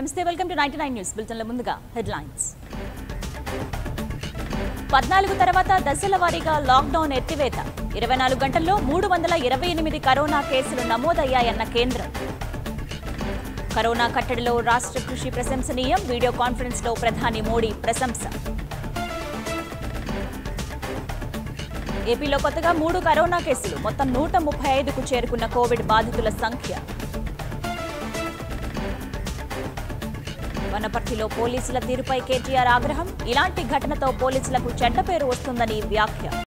నమస్తే welcome to ninety nine news బులెటిన్ల ముందుగా హెడ్లైన్స్ పద్నాలుగు తర్వాత దశల వారీగా లాక్డౌన్ ఎత్తివేత ఇరవై నాలుగు గంటల్లో మూడు వందల ఇరవై ఎనిమిది కరోనా కేసులు నమోదయ్యాయన్న కేంద్రం కరోనా కట్టడిలో రాష్ట్ర కృషి ప్రశంసనీయం వీడియో కాన్ఫరెన్స్ లో ప్రధాని మోడీ ప్రశంస ఏపీలో కొత్తగా మూడు కరోనా కేసులు మొత్తం నూట ముప్పై ఐదుకు చేరుకున్న కోవిడ్ బాధితుల సంఖ్య వనపర్తిలో పోలీసుల తీరుపై కేటీఆర్ ఆగ్రహం ఇలాంటి ఘటనతో పోలీసులకు చెడ్డ పేరు వస్తుందని వ్యాఖ్య